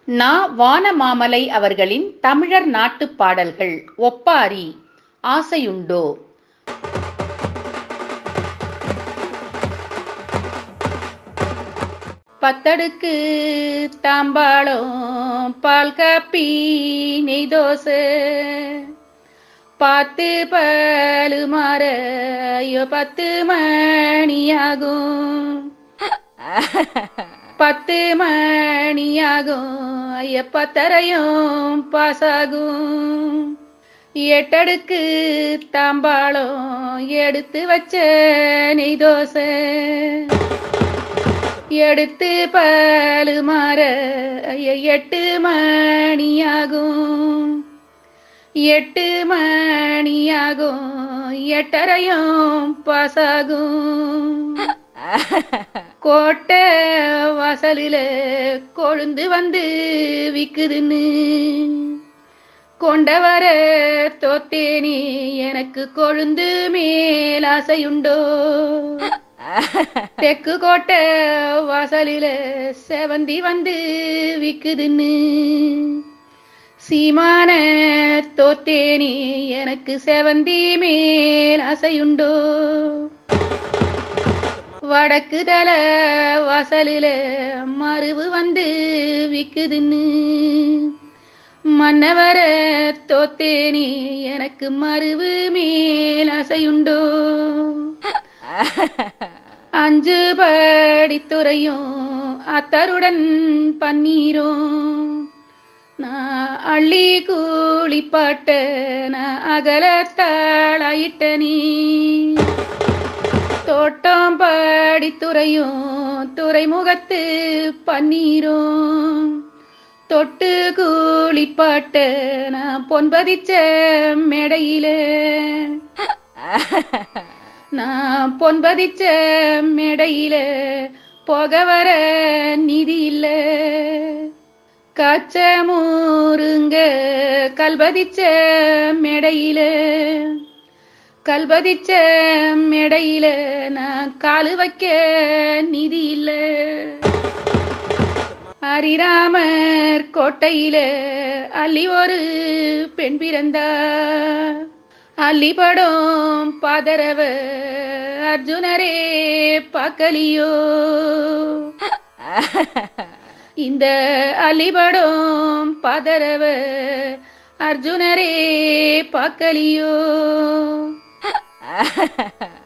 நா வானமாமலை அவர்களின் தமிழர் நாட்டுப் பாடல்கள் ஒப்பாரி ஆசையுண்டோ பத்தடுக்கு தாம்பாளம் பால் காப்பி நெய் தோசை பார்த்து பாலு மாற ஐயோ பத்து மணியாகும் பத்து மணியாகும் ஐய பத்தரையும் பாசாகும் எட்டடுக்கு தாம்பாளம் எடுத்து வச்ச நெய் தோசை எடுத்து பாலு மாற ஐய எட்டு மணியாகும் எட்டு மணியாகும் எட்டரையும் பாசாகும் கோட்டை வாசலில கொழுந்து வந்து விக்குதுன்னு கொண்டவர தோத்தேனே எனக்கு கொழுந்து மேல் ஆசையுண்டோ தெக்கு கோட்டை வாசலில செவந்தி வந்து விக்குதுன்னு சீமான தோத்தேனே எனக்கு செவந்தி மேல் ஆசையுண்டோ வடக்கு தல வாசலில மருவு வந்து விக்குதுன்னு மன்னவர தோத்தேனே எனக்கு மருவு மேல் ஆசையுண்டோ அஞ்சு படித்துறையும் அத்தருடன் பன்னீரும் நான் அள்ளி கூலிப்பாட்ட நான் அகலத்தாளாயிட்ட நீ தோட்டம் படித்துறையும் துறைமுகத்து பன்னீரும் தொட்டு கூலிப்பாட்ட நான் பொன்பதிச்ச மேடையில நான் பொன்பதிச்ச மேடையில போக வர நிதி இல்ல காச்ச மூருங்க கல்பதிச்ச மேடையில கல்பதிச்ச மேடையில நான் காலு வைக்க நிதி இல்ல ஹரிராமர் கோட்டையில அள்ளி ஒரு பெண் பிறந்தா அள்ளி படம் பாதரவ அர்ஜுனரே பார்க்கலியோ இந்த அலிபடம் பாதரவ அர்ஜுனரே பார்க்கலியோ